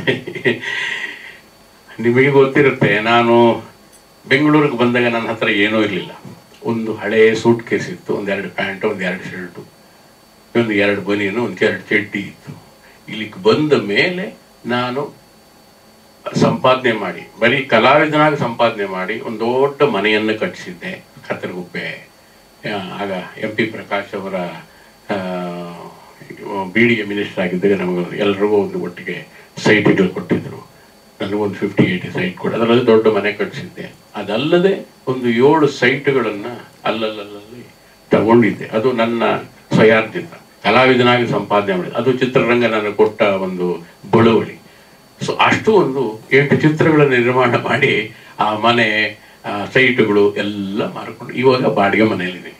ನಿಮಗೆ ಗೊತ್ತಿರುತ್ತೆ ನಾನು ಬೆಂಗಳೂರಿಗೆ ಬಂದಾಗ ನನ್ನ ಹತ್ರ ಏನೂ ಇರಲಿಲ್ಲ ಒಂದು ಹಳೆಯ ಸೂಟ್ ಕೇಸ್ ಇತ್ತು ಒಂದೆರಡು ಪ್ಯಾಂಟು ಒಂದೆರಡು ಶರ್ಟು ಒಂದು ಎರಡು ಬನಿಯನು ಒಂದು ಎರಡು ಚಡ್ಡಿ ಇತ್ತು ಇಲ್ಲಿಗೆ ಬಂದ ಮೇಲೆ ನಾನು ಸಂಪಾದನೆ ಮಾಡಿ ಬರೀ ಕಲಾವಿದನಾಗಿ ಸಂಪಾದನೆ ಮಾಡಿ ಒಂದು ದೊಡ್ಡ ಮನೆಯನ್ನು ಕಟ್ಟಿಸಿದ್ದೆ ಕತ್ತರಗುಪ್ಪೆ ಆ, ಆಗ ಎಂ ಪಿ ಪ್ರಕಾಶ್ ಅವರ ಬಿ ಡಿ ಎ ಮಿನಿಸ್ಟರ್ ಆಗಿದ್ದಾಗ ನಮಗೆ ಎಲ್ರಿಗೂ ಒಂದು ಒಟ್ಟಿಗೆ ಸೈಟ್ಗಳು ಕೊಟ್ಟಿದ್ರು ನನಗೊಂದು ಫಿಫ್ಟಿ ಏಯ್ಟಿ ಸೈಟ್ ಕೊಡಿ ಅದರಲ್ಲಿ ದೊಡ್ಡ ಮನೆ ಕಟ್ಟಿಸಿದ್ದೆ ಅದಲ್ಲದೆ ಒಂದು ಏಳು ಸೈಟ್ಗಳನ್ನು ಅಲ್ಲಲ್ಲಲ್ಲಿ ತಗೊಂಡಿದ್ದೆ ಅದು ನನ್ನ ಸ್ವಯಾರ್ಜಿತ ಕಲಾವಿದನಾಗಿ ಸಂಪಾದನೆ ಮಾಡಿದೆ ಅದು ಚಿತ್ರರಂಗ ನನಗೆ ಕೊಟ್ಟ ಒಂದು ಬಳುವಳಿ ಸೊ ಅಷ್ಟು ಒಂದು ಎಂಟು ಚಿತ್ರಗಳ ನಿರ್ಮಾಣ ಮಾಡಿ ಆ ಮನೆ ಆ ಸೈಟುಗಳು ಎಲ್ಲ ಮಾರ್ಕೊಂಡು ಇವಾಗ ಬಾಡಿಗೆ ಮನೆಯಲ್ಲಿದೆ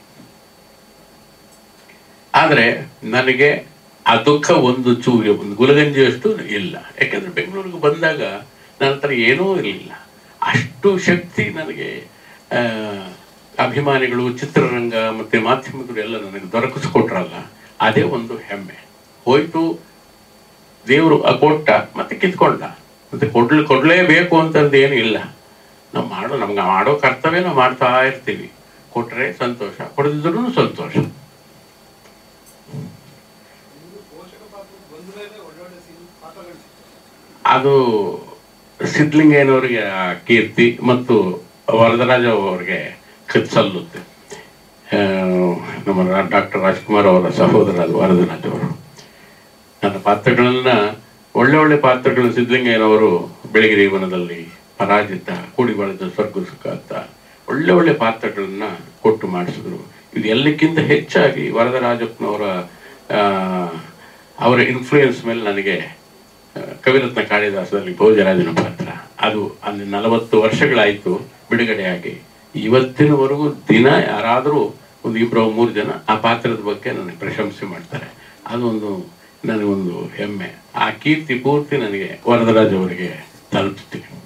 ಆದರೆ ನನಗೆ ಆ ದುಃಖ ಒಂದು ಚೂರು ಒಂದು ಗುಲಗಂಜಿಯಷ್ಟು ಇಲ್ಲ ಯಾಕಂದ್ರೆ ಬೆಂಗಳೂರಿಗೆ ಬಂದಾಗ ನನ್ನ ಹತ್ರ ಏನೂ ಇರಲಿಲ್ಲ ಅಷ್ಟು ಶಕ್ತಿ ನನಗೆ ಆ, ಅಭಿಮಾನಿಗಳು ಚಿತ್ರರಂಗ ಮತ್ತೆ ಮಾಧ್ಯಮಗಳು ಎಲ್ಲ ನನಗೆ ದೊರಕಿಸ್ಕೊಟ್ರಲ್ಲ ಅದೇ ಒಂದು ಹೆಮ್ಮೆ ಹೋಯ್ತು ದೇವರು ಆ ಕೊಟ್ಟ ಮತ್ತೆ ಕಿತ್ಕೊಂಡ ಮತ್ತೆ ಕೊಡ್ಲಿ ಕೊಡ್ಲೇಬೇಕು ಅಂತಂದು ಏನು ಇಲ್ಲ ನಾವು ಮಾಡೋ ನಮ್ಗೆ ಮಾಡೋ ಕರ್ತವ್ಯ ನಾವು ಮಾಡ್ತಾ ಇರ್ತೀವಿ ಕೊಟ್ರೆ ಸಂತೋಷ ಕೊಡದಿದ್ರು ಸಂತೋಷ ಪೋಷಕ ಪಾತ್ರ ಬಂದ ಮೇಲೆ ಒಳ್ಳೊಳ್ಳೆ ಸೀನ್ ಪಾತ್ರಗಳು ಸಿಗ್ತವೆ. ಅದು ಸಿದ್ಲಿಂಗಯ್ಯನವರಿಗೆ ಆ ಕೀರ್ತಿ ಮತ್ತು ವರದರಾಜ ಅವರಿಗೆ ಸಲ್ಲುತ್ತೆ ಆ, ನಮ್ಮ ಡಾಕ್ಟರ್ ರಾಜ್ಕುಮಾರ್ ಅವರ ಸಹೋದರ ಅದು ವರದರಾಜ್ ಅವರು ನನ್ನ ಪಾತ್ರಗಳನ್ನ ಒಳ್ಳೆ ಒಳ್ಳೆ ಪಾತ್ರಗಳನ್ನ ಸಿದ್ಧಲಿಂಗಯ್ಯನವರು ಬೆಳಗಿರಿ ವನದಲ್ಲಿ ಪರಾಜಿತ ಕೂಡಿ ಬಳದ ಸ್ವರ್ಗ ಸುಖ ಅಂತ ಒಳ್ಳೆ ಒಳ್ಳೆ ಪಾತ್ರಗಳನ್ನ ಕೊಟ್ಟು ಮಾಡಿಸಿದ್ರು ಇದು ಎಲ್ಲಕ್ಕಿಂತ ಹೆಚ್ಚಾಗಿ ವರದರಾಜಪ್ಪನವರ ಆ, ಅವರ ಇನ್ಫ್ಲೂಯೆನ್ಸ್ ಮೇಲೆ ನನಗೆ ಆ, ಕವಿರತ್ನ ಕಾಳಿದಾಸದಲ್ಲಿ ಭೋಜರಾಜನ ಪಾತ್ರ ಅದು ಅಲ್ಲಿ ನಲವತ್ತು ವರ್ಷಗಳಾಯಿತು ಬಿಡುಗಡೆಯಾಗಿ ಇವತ್ತಿನವರೆಗೂ ದಿನ ಯಾರಾದರೂ ಒಂದು ಇಬ್ಬರು ಮೂರು ಜನ ಆ ಪಾತ್ರದ ಬಗ್ಗೆ ನನಗೆ ಪ್ರಶಂಸೆ ಮಾಡ್ತಾರೆ ಅದೊಂದು ನನಗೊಂದು ಹೆಮ್ಮೆ ಆ ಕೀರ್ತಿ ಪೂರ್ತಿ ನನಗೆ ವರದರಾಜ್ ಅವರಿಗೆ ತಲುಪಿಸ್ತೀನಿ